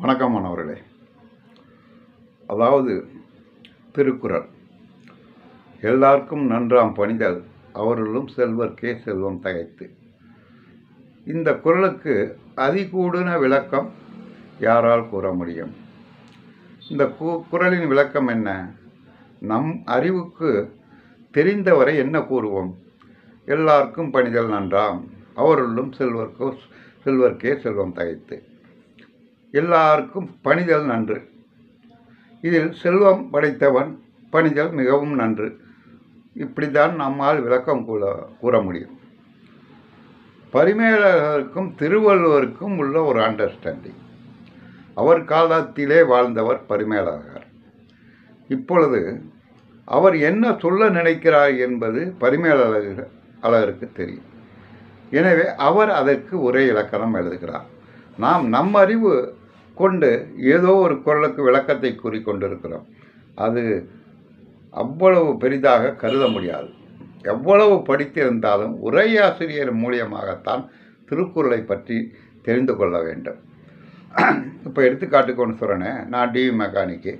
வணக்கம் மாணவர்களே அதாவது திருக்குறள் எல்லாருக்கும் நன்றாம் பணிதல் அவர்களும் செல்வர்க்கே செல்வம் தகைத்து இந்த குறளுக்கு அதிகூடுன விளக்கம் யாரால் கூற முடியும் இந்த கு குறளின் விளக்கம் என்ன நம் அறிவுக்கு தெரிந்தவரை என்ன கூறுவோம் எல்லாருக்கும் பணிதல் நன்றாம் அவர்களும் செல்வர்க்கோ செல்வர்க்கே செல்வம் தகைத்து எல்லாருக்கும் பணிதல் நன்று இதில் செல்வம் படைத்தவன் பணிதல் மிகவும் நன்று இப்படித்தான் நம்மால் விளக்கம் கூற கூற முடியும் பரிமேலருக்கும் திருவள்ளுவருக்கும் உள்ள ஒரு அண்டர்ஸ்டாண்டிங் அவர் காலத்திலே வாழ்ந்தவர் பரிமேலழகர் இப்பொழுது அவர் என்ன சொல்ல நினைக்கிறார் என்பது பரிமேலழகர் அழகருக்கு தெரியும் எனவே அவர் அதற்கு ஒரே இலக்கணம் எழுதுகிறார் நாம் நம் அறிவு கொண்டு ஏதோ ஒரு குரலுக்கு விளக்கத்தை கூறிக்கொண்டிருக்கிறோம் அது அவ்வளவு பெரிதாக கருத முடியாது எவ்வளவு படித்திருந்தாலும் உரையாசிரியர் மூலியமாகத்தான் திருக்குறளை பற்றி தெரிந்து கொள்ள வேண்டும் இப்போ எடுத்துக்காட்டுக்கு ஒன்று சொல்கிறேனே நான் டிவி மெக்கானிக்கு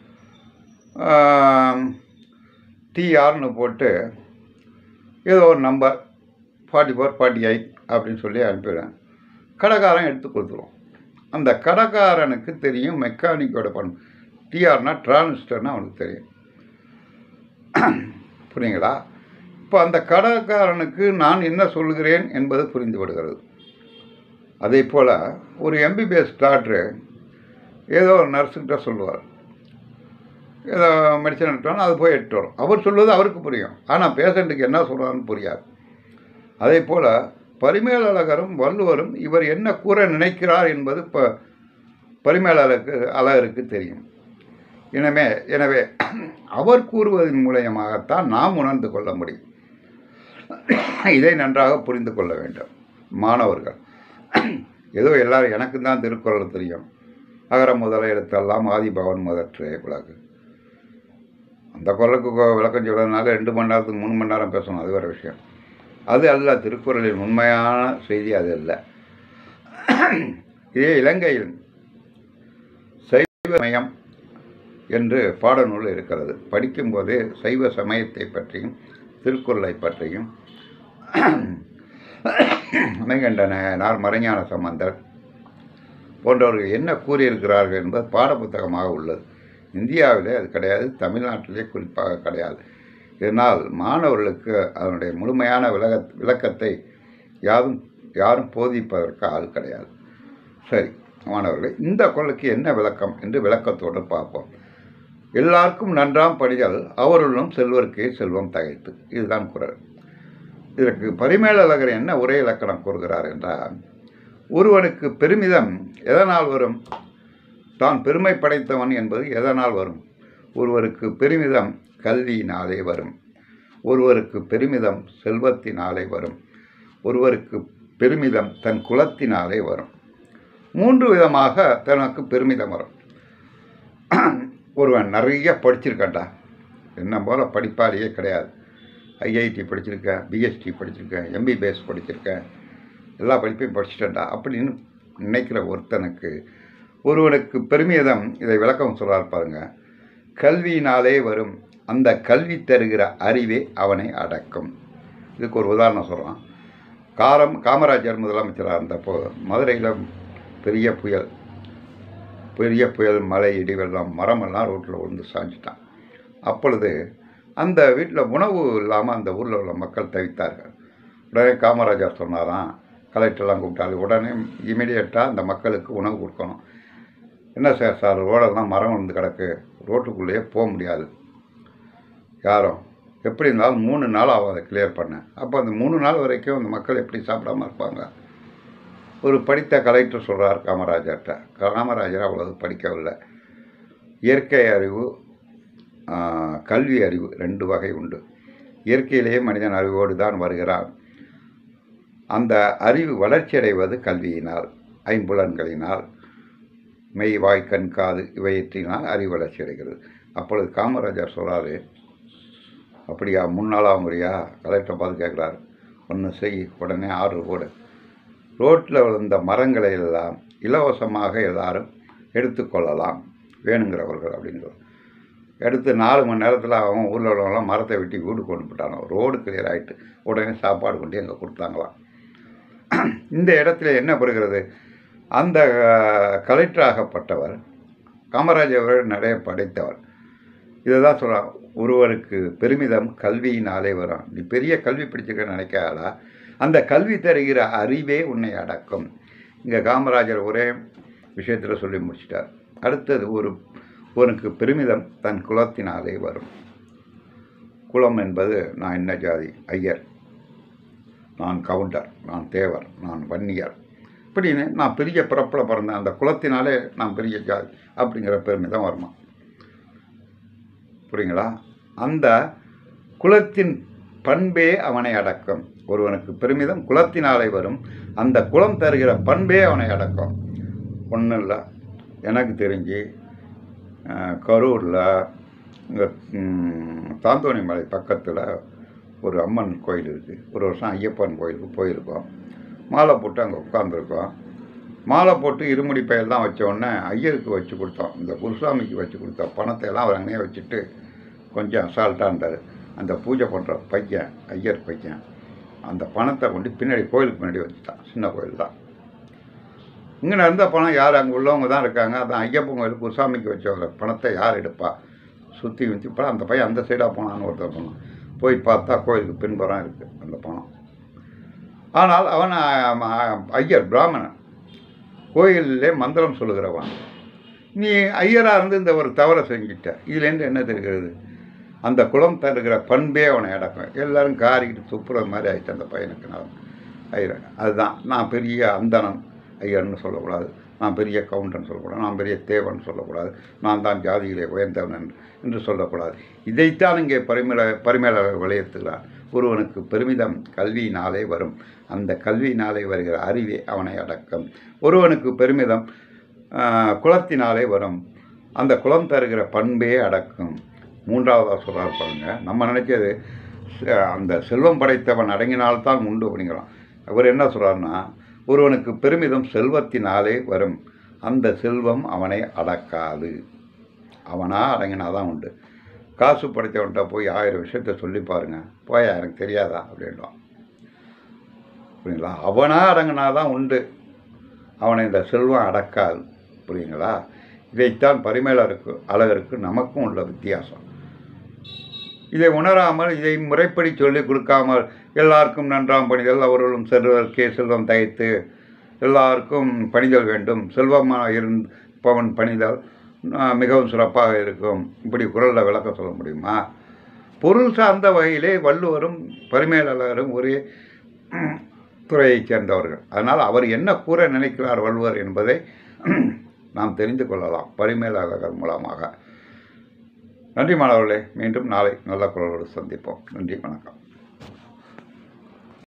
டிஆர்னு போட்டு ஏதோ ஒரு number forty four forty eight அப்படின்னு சொல்லி அனுப்பிடுவேன் கடைக்காரன் எடுத்து கொடுத்துருவோம் அந்த கடைக்காரனுக்கு தெரியும் மெக்கானிக்கோட பண் டிஆர்னா டிரான்சிஸ்டர்னா அவனுக்கு தெரியும் புரியுங்களா இப்போ அந்த கடைக்காரனுக்கு நான் என்ன சொல்கிறேன் என்பது புரிந்து விடுகிறது அதே போல் ஒரு எம்பிபிஎஸ் டாக்டரு ஏதோ ஒரு நர்ஸுக்கிட்ட சொல்லுவார் ஏதோ மெடிசன் எடுத்தோன்னா அது போய் எடுத்து வரும் அவர் சொல்வது அவருக்கு புரியும் ஆனால் பேஷண்ட்டுக்கு என்ன சொல்கிறாருன்னு புரியாது அதே போல் பரிமேலழகரும் வள்ளுவரும் இவர் என்ன கூற நினைக்கிறார் என்பது இப்போ பரிமேலழகு அழகருக்கு தெரியும் எனவே எனவே அவர் கூறுவதன் மூலியமாகத்தான் நாம் உணர்ந்து கொள்ள முடியும் இதை நன்றாக புரிந்து கொள்ள வேண்டும் மாணவர்கள் ஏதோ எல்லாரும் எனக்கு தான் திருக்குறள் தெரியும் அகர முதல எழுத்தெல்லாம் ஆதிபவன் முதற்றே உலகு அந்த குரலுக்கு விளக்கம் சொல்றதுனால ரெண்டு மணி நேரத்துக்கு மூணு மணி நேரம் பேசணும் அது வேறு விஷயம் அது அல்ல திருக்குறளின் உண்மையான செய்தி அது அல்ல இதே இலங்கையில் சைவ சமயம் என்று பாடநூல் இருக்கிறது படிக்கும்போதே சைவ சமயத்தை பற்றியும் திருக்குறளை பற்றியும் அமைகண்டனார் மறைஞான சம்பந்தர் போன்றவர்கள் என்ன கூறியிருக்கிறார்கள் என்பது பாடப்புத்தகமாக உள்ளது இந்தியாவிலே அது கிடையாது தமிழ்நாட்டிலே குறிப்பாக கிடையாது இதனால் மாணவர்களுக்கு அதனுடைய முழுமையான விளக்க விளக்கத்தை யாரும் யாரும் போதிப்பதற்கு ஆள் கிடையாது சரி மாணவர்களே இந்த குரலுக்கு என்ன விளக்கம் என்று விளக்கத்தோடு பார்ப்போம் எல்லாருக்கும் நன்றாம் படிதல் அவர்களும் செல்வர்க்கே செல்வம் தகைத்து இதுதான் குரல் இதற்கு பரிமேலழகர் என்ன உரை இலக்கணம் கூறுகிறார் என்றால் ஒருவனுக்கு பெருமிதம் எதனால் வரும் தான் பெருமை படைத்தவன் என்பது எதனால் வரும் ஒருவருக்கு பெருமிதம் கல்வியினாலே வரும் ஒருவருக்கு பெருமிதம் செல்வத்தினாலே வரும் ஒருவருக்கு பெருமிதம் தன் குலத்தினாலே வரும் மூன்று விதமாக தனக்கு பெருமிதம் வரும் ஒருவன் நிறைய படிச்சிருக்கான்டா என்ன போல் படிப்பாளியே கிடையாது ஐஐடி படிச்சிருக்கேன் பிஎஸ்டி படிச்சிருக்கேன் எம்பிபிஎஸ் படிச்சிருக்கேன் எல்லா படிப்பையும் படிச்சிட்டேன்டா அப்படின்னு நினைக்கிற ஒருத்தனுக்கு ஒருவனுக்கு பெருமிதம் இதை விளக்கம் சொல்கிறார் பாருங்க கல்வியினாலே வரும் அந்த கல்வி தருகிற அறிவே அவனை அடக்கும் இதுக்கு ஒரு உதாரணம் சொல்கிறான் காரம் காமராஜர் முதலமைச்சராக இருந்தப்போ மதுரையில் பெரிய புயல் பெரிய புயல் மழை இடி வெள்ளம் மரமெல்லாம் ரோட்டில் விழுந்து சாஞ்சிட்டான் அப்பொழுது அந்த வீட்டில் உணவு இல்லாமல் அந்த ஊரில் உள்ள மக்கள் தவித்தார்கள் உடனே காமராஜர் சொன்னாராம் கலெக்டர்லாம் கூப்பிட்டாரு உடனே இமீடியட்டாக அந்த மக்களுக்கு உணவு கொடுக்கணும் என்ன சார் சார் ரோடெல்லாம் மரம் விழுந்து கிடக்கு ரோட்டுக்குள்ளேயே போக முடியாது யாரும் எப்படி இருந்தாலும் மூணு நாள் ஆகும் அதை கிளியர் பண்ண அப்போ அந்த மூணு நாள் வரைக்கும் அந்த மக்கள் எப்படி சாப்பிடாம இருப்பாங்க ஒரு படித்த கலெக்டர் சொல்கிறார் காமராஜர்கிட்ட காமராஜர் அவ்வளவு படிக்கவில்லை இயற்கை அறிவு கல்வி அறிவு ரெண்டு வகை உண்டு இயற்கையிலேயே மனிதன் அறிவோடு தான் வருகிறான் அந்த அறிவு வளர்ச்சியடைவது கல்வியினால் ஐம்புலன்களினால் மெய் வாய் கண் காது இவையற்றினால் அறிவு வளர்ச்சி அடைகிறது அப்பொழுது காமராஜர் சொல்கிறாரு அப்படியா முன்னாள் ஆகுறியா கலெக்டரை பார்த்து கேட்குறாரு ஒன்று செய் உடனே ஆர்டர் போடு ரோட்டில் விழுந்த மரங்களை எல்லாம் இலவசமாக எல்லாரும் எடுத்துக்கொள்ளலாம் வேணுங்கிறவர்கள் அப்படிங்கிறது எடுத்து நாலு மணி நேரத்தில் அவன் ஊரில் உள்ளவங்களாம் மரத்தை வெட்டி வீடு கொண்டு போட்டானோ ரோடு கிளியர் ஆகிட்டு உடனே சாப்பாடு கொண்டு எங்கே கொடுத்தாங்களாம் இந்த இடத்துல என்ன பெறுகிறது அந்த கலெக்டராகப்பட்டவர் காமராஜ் அவர்கள் நிறைய படைத்தவர் இதை தான் சொல்கிறான் ஒருவருக்கு பெருமிதம் கல்வியினாலே வரும் நீ பெரிய கல்வி படிச்சிருக்க நினைக்காதா அந்த கல்வி தருகிற அறிவே உன்னை அடக்கும் இங்கே காமராஜர் ஒரே விஷயத்தில் சொல்லி முடிச்சிட்டார் அடுத்தது ஒரு உனக்கு பெருமிதம் தன் குலத்தினாலே வரும் குலம் என்பது நான் என்ன ஜாதி ஐயர் நான் கவுண்டர் நான் தேவர் நான் வன்னியர் இப்படின்னு நான் பெரிய பிறப்பில் பிறந்தேன் அந்த குலத்தினாலே நான் பெரிய ஜாதி அப்படிங்கிற பெருமிதம் வருமா புரியுங்களா அந்த குலத்தின் பண்பே அவனை அடக்கும் ஒருவனுக்கு பெருமிதம் குலத்தினாலே வரும் அந்த குலம் தருகிற பண்பே அவனை அடக்கும் ஒன்றும் இல்லை எனக்கு தெரிஞ்சு அஹ், கரூரில் இங்கே தாந்தோணி மலை பக்கத்தில் ஒரு அம்மன் கோயில் இருக்குது ஒரு வருஷம் ஐயப்பன் கோயிலுக்கு போயிருக்கோம் மாலை போட்டு அங்கே உட்காந்துருக்கோம் மாலை போட்டு இருமுடி பெயர்லாம் வச்ச உடனே ஐயருக்கு வச்சு கொடுத்தோம் இந்த குருசாமிக்கு வச்சு கொடுத்தோம் பணத்தை எல்லாம் அவர் அங்கேயே வச்சுட்டு கொஞ்சம் அசால்ட்டாக இருந்தார் அந்த பூஜை பண்ணுற பையன் ஐயர் பையன் அந்த பணத்தை கொண்டு பின்னாடி கோயிலுக்கு பின்னாடி வச்சுட்டான் சின்ன கோயில் தான் இங்கே இருந்த பணம் யார் அங்கே உள்ளவங்க தான் இருக்காங்க அதான் ஐயப்பன் கோயில் குருசாமிக்கு வச்ச பணத்தை யார் எடுப்பா சுற்றி வச்சு இப்போ அந்த பையன் அந்த சைடாக போனான்னு ஒருத்தர் போனான் போய் பார்த்தா கோயிலுக்கு பின்புறம் இருக்குது அந்த பணம் ஆனால் அவன் அஹ், அஹ், ஐயர் பிராமணன் கோயிலிலே மந்திரம் சொல்லுகிறவன் நீ ஐயராக இருந்து இந்த ஒரு தவறை செஞ்சிட்ட இதுலேருந்து என்ன தெரிகிறது அந்த குலம் தருகிற பண்பே அவனை அடக்கும் எல்லாரும் காரிக்கிட்டு துப்புற மாதிரி ஆயிடுச்சு அந்த பையனுக்கு நான் ஐயர் அதுதான் நான் பெரிய அந்தணன் ஐயர்னு சொல்லக்கூடாது நான் பெரிய கவுண்டன் சொல்லக்கூடாது நான் பெரிய தேவன் சொல்லக்கூடாது நான் தான் ஜாதியிலே உயர்ந்தவன் என்று சொல்லக்கூடாது இதைத்தான் இங்கே பரிமேல பரிமேலர் விளையத்துகிறார் ஒருவனுக்கு பெருமிதம் கல்வியினாலே வரும் அந்த கல்வியினாலே வருகிற அறிவே அவனை அடக்கம் ஒருவனுக்கு பெருமிதம் ஆஹ், குலத்தினாலே வரும் அந்த குலம் தருகிற பண்பே அடக்கும் மூன்றாவதாக சொல்கிறார் பாருங்க நம்ம நினைச்சது ச- அந்த செல்வம் படைத்தவன் அடங்கினால்தான் உண்டு அப்படிங்கிறான் அவர் என்ன சொல்கிறாருன்னா ஒருவனுக்கு பெருமிதம் செல்வத்தினாலே வரும் அந்த செல்வம் அவனை அடக்காது அவனா அடங்கினாதான் உண்டு காசு படைத்தவன்கிட்ட போய் ஆயிரம் விஷயத்த சொல்லி பாருங்க போயா எனக்கு தெரியாதா அப்படின்றான் புரியுங்களா அவனா அடங்கினாதான் உண்டு அவனை இந்த செல்வம் அடக்காது புரியுங்களா இதைத்தான் பரிமேலருக்கு அழகருக்கு நமக்கும் உள்ள வித்தியாசம் இதை உணராமல் இதை முறைப்படி சொல்லிக் கொடுக்காமல் எல்லாருக்கும் நன்றாம் பணிதல் அவர்களும் செல்வதற்கே செல்வம் தயத்து எல்லாருக்கும் பணிதல் வேண்டும் செல்வமாக இருப்பவன் பணிதல் ஆஹ், மிகவும் சிறப்பாக இருக்கும் இப்படி குரலில் விளக்க சொல்ல முடியுமா பொருள் சார்ந்த வகையிலே வள்ளுவரும் பரிமேலழகரும் ஒரே உம், துறையைச் சேர்ந்தவர்கள் அதனால் அவர் என்ன கூற நினைக்கிறார் வள்ளுவர் என்பதை நாம் தெரிந்து கொள்ளலாம் பரிமேலழகர் மூலமாக நன்றி மாணவர்களே மீண்டும் நாளை நல்ல குரலோடு சந்திப்போம் நன்றி வணக்கம்